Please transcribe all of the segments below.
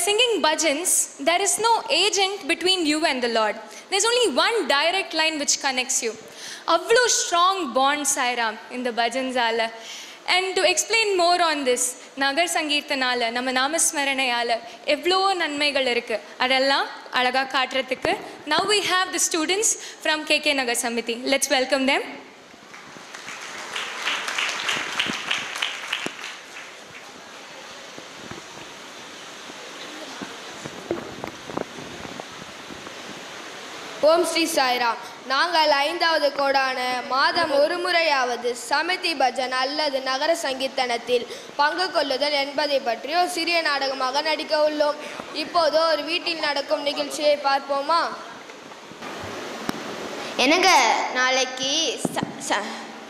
singing bhajans, there is no agent between you and the Lord. There's only one direct line which connects you. அவ்வளோ strong bond Sairam இந்த பஜன்ஸால் and to explain more on this Nagar சங்கீர்த்தனால நம்ம நாமஸ்மரணையால் எவ்வளோ நன்மைகள் இருக்குது அதெல்லாம் அழகாக காட்டுறதுக்கு now we have the students from K K Nagar Samithi let's welcome them Om Sri Sairam நாங்கள் ஐந்தாவது கோடான மாதம் ஒரு முறையாவது சமிதி பஜன் அல்லது நகர சங்கீர்த்தனத்தில் பங்கு கொள்ளுதல் என்பதை பற்றி ஒரு சிறிய நாடகமாக நடிக்க உள்ளோம் இப்போது ஒரு வீட்டில் நடக்கும் நிகழ்ச்சியை பார்ப்போமா என்னங்க நாளைக்கு ச- ச-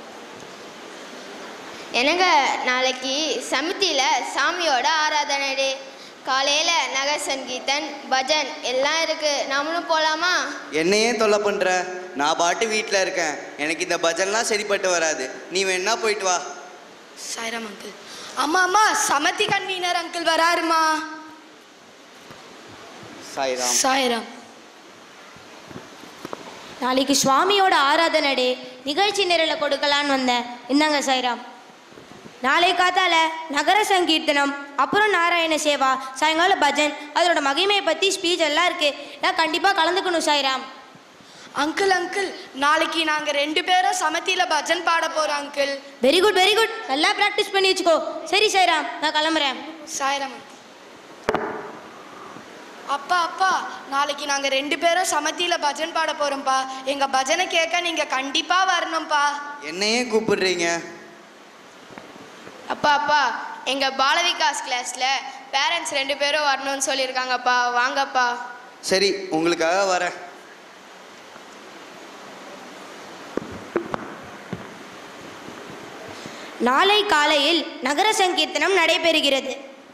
என்னங்க நாளைக்கு சமிதியில் சாமியோட ஆராதனை டே காலையில் நகர் சங்கீதன் பஜன் எல்லாம் இருக்கு நம்மளும் போகலாமா என்னையே தொல்லை பண்ற நான் பாட்டு வீட்டில் இருக்கேன் எனக்கு இந்த பஜன்லாம் சரிப்பட்டு வராது நீ வேணா போயிட்டு வா சாய்ராம் அங்கிள் அம்மா அம்மா சமதி கன்வீனர் அங்கிள் வராருமா சாய்ராம் சாய்ராம் நாளைக்கு சுவாமியோட ஆராதனை டே நிகழ்ச்சி நிரல கொடுக்கலான்னு வந்தேன் இந்தாங்க சாய்ராம் நாளை காத்தால நகர சங்கீர்த்தனம் அப்புறம் நாராயண சேவா சாயங்காலம் பஜன் அதோட மகிமையை பற்றி ஸ்பீச் எல்லாம் இருக்கு நான் கண்டிப்பாக கலந்துக்கணும் சாய்ராம் அங்கிள் அங்கிள் நாளைக்கு நாங்க ரெண்டு பேரும் சமத்தியில பஜன் பாட போறோம் uncle very good very good நல்லா ப்ராக்டிஸ் பண்ணி வச்சுக்கோ சரி சாய்ராம் நான் கிளம்புறேன் சாய்ராம் அப்பா அப்பா நாளைக்கு நாங்க ரெண்டு பேரும் சமத்தியில பஜன் பாட போறோம்ப்பா எங்க பஜனை கேட்க நீங்க கண்டிப்பா வரணும்ப்பா என்னையே கூப்பிடுறீங்க அப்பா அப்பா எங்கள் பாலவிகாஸ் கிளாஸில் பேரண்ட்ஸ் ரெண்டு பேரும் வரணும்னு சொல்லியிருக்காங்கப்பா வாங்கப்பா சரி உங்களுக்காக வரேன் நாளை காலையில் நகர சங்கீர்த்தனம் நடைபெறுகிறது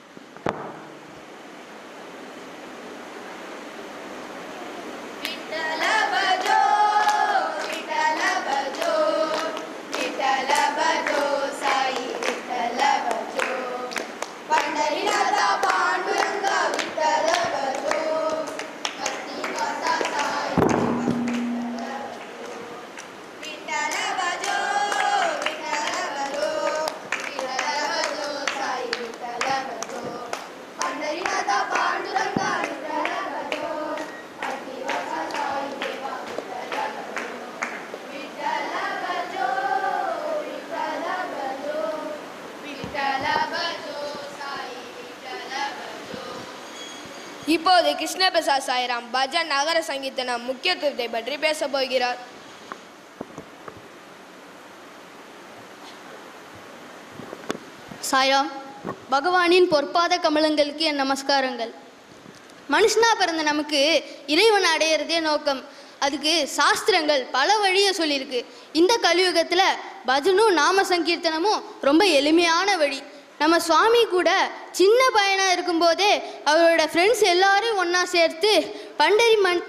இப்போது கிருஷ்ண பிரசாத் சாய்ராம் பஜன் நகர சங்கீதனம் முக்கியத்துவத்தை பற்றி பேசப் போகிறார் சாய்ராம் பகவானின் பொற்பாத கமலங்களுக்கு என் நமஸ்காரங்கள் மனுஷனா பிறந்த நமக்கு இறைவன் அடையிறதே நோக்கம் அதுக்கு சாஸ்திரங்கள் பல வழியை சொல்லியிருக்கு இந்த கலியுகத்தில் பஜனும் நாம சங்கீர்த்தனமும் ரொம்ப எளிமையான வழி நம்ம சுவாமி கூட சின்ன பையனாக இருக்கும்போதே அவரோட ஃப்ரெண்ட்ஸ் எல்லாரையும் ஒன்றா சேர்த்து பண்டரி மண்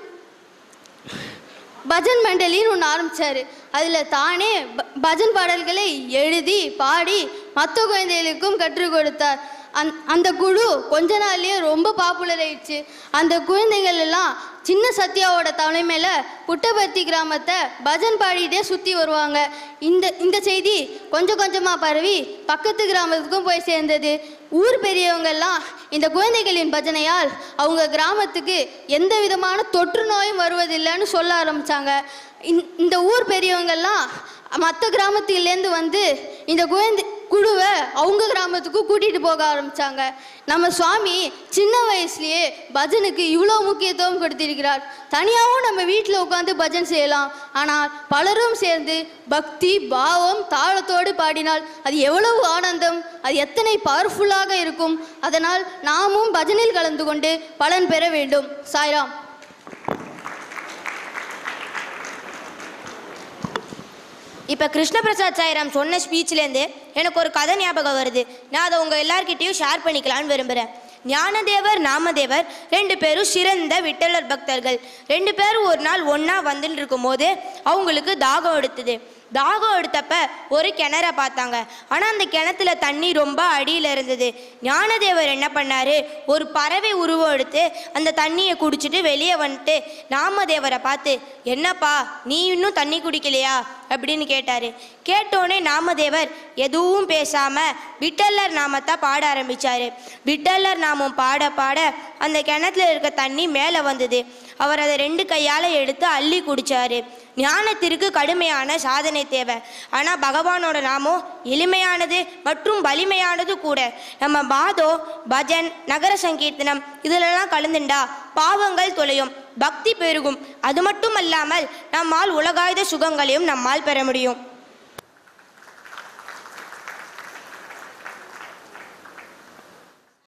பஜன் மண்டலின்னு ஒன்று ஆரம்பித்தார் அதில் தானே ப- பஜன் பாடல்களை எழுதி பாடி மற்ற குழந்தைகளுக்கும் கற்றுக் கொடுத்தார் அந் அந்த குழு கொஞ்ச நாள்லயே ரொம்ப பாப்புலர் ஆயிடுச்சு அந்த குழந்தைகள் எல்லாம் சின்ன சத்யாவோட தலைமையில் புட்டபர்த்தி கிராமத்தை பஜன் பாடிட்டே சுற்றி வருவாங்க இந்த இந்த செய்தி கொஞ்சம் கொஞ்சமாக பரவி பக்கத்து கிராமத்துக்கும் போய் சேர்ந்தது ஊர் பெரியவங்கெல்லாம் இந்த குழந்தைகளின் பஜனையால் அவங்க கிராமத்துக்கு எந்த விதமான தொற்று நோயும் வருவதில்லைன்னு சொல்ல ஆரம்பித்தாங்க இந்த ஊர் பெரியவங்கெல்லாம் மற்ற கிராமத்திலேருந்து வந்து இந்த குழந்தை குழுவை அவங்க கிராமத்துக்கு கூட்டிகிட்டு போக ஆரம்பித்தாங்க நம்ம சுவாமி சின்ன வயசுலயே பஜனுக்கு இவ்வளோ முக்கியத்துவம் கொடுத்திருக்கிறார் தனியாகவும் நம்ம வீட்டில் உட்காந்து பஜன் செய்யலாம் ஆனால் பலரும் சேர்ந்து பக்தி பாவம் தாளத்தோடு பாடினால் அது எவ்வளவு ஆனந்தம் அது எத்தனை பவர்ஃபுல்லாக இருக்கும் அதனால் நாமும் பஜனில் கலந்து கொண்டு பலன் பெற வேண்டும் சாய்ராம் இப்போ கிருஷ்ணபிரசாத் சாய்ராம் சொன்ன ஸ்பீச்லேருந்து எனக்கு ஒரு கதை ஞாபகம் வருது நான் அதை உங்கள் எல்லார்கிட்டயும் ஷேர் பண்ணிக்கலான்னு விரும்புகிறேன் ஞானதேவர் நாமதேவர் ரெண்டு பேரும் சிறந்த விட்டலர் பக்தர்கள் ரெண்டு பேரும் ஒரு நாள் ஒன்றா வந்துட்டு இருக்கும்போது அவங்களுக்கு தாகம் எடுத்தது தாகம் எடுத்தப்ப ஒரு கிணற பார்த்தாங்க ஆனால் அந்த கிணத்துல தண்ணி ரொம்ப அடியில் இருந்தது ஞானதேவர் என்ன பண்ணாரு ஒரு பறவை உருவம் எடுத்து அந்த தண்ணியை குடிச்சிட்டு வெளியே வந்துட்டு நாமதேவரை பார்த்து என்னப்பா நீ இன்னும் தண்ணி குடிக்கலையா அப்படின்னு கேட்டாரு கேட்டோடனே நாமதேவர் எதுவும் பேசாம விட்டல்லர் நாமத்தை பாட ஆரம்பிச்சாரு விட்டல்லர் நாமம் பாட பாட அந்த கிணத்துல இருக்க தண்ணி மேலே வந்தது அவர் அதை ரெண்டு கையால் எடுத்து அள்ளி குடிச்சாரு ஞானத்திற்கு கடுமையான சாதனை தேவை ஆனால் பகவானோட நாமம் எளிமையானது மற்றும் வலிமையானது கூட நம்ம பாதோ பஜன் நகர சங்கீர்த்தனம் இதிலெல்லாம் கலந்துண்டா பாவங்கள் தொலையும் பக்தி பெருகும் அது மட்டும் அல்லாமல் நம்மால் உலகாயுத சுகங்களையும் நம்மால் பெற முடியும்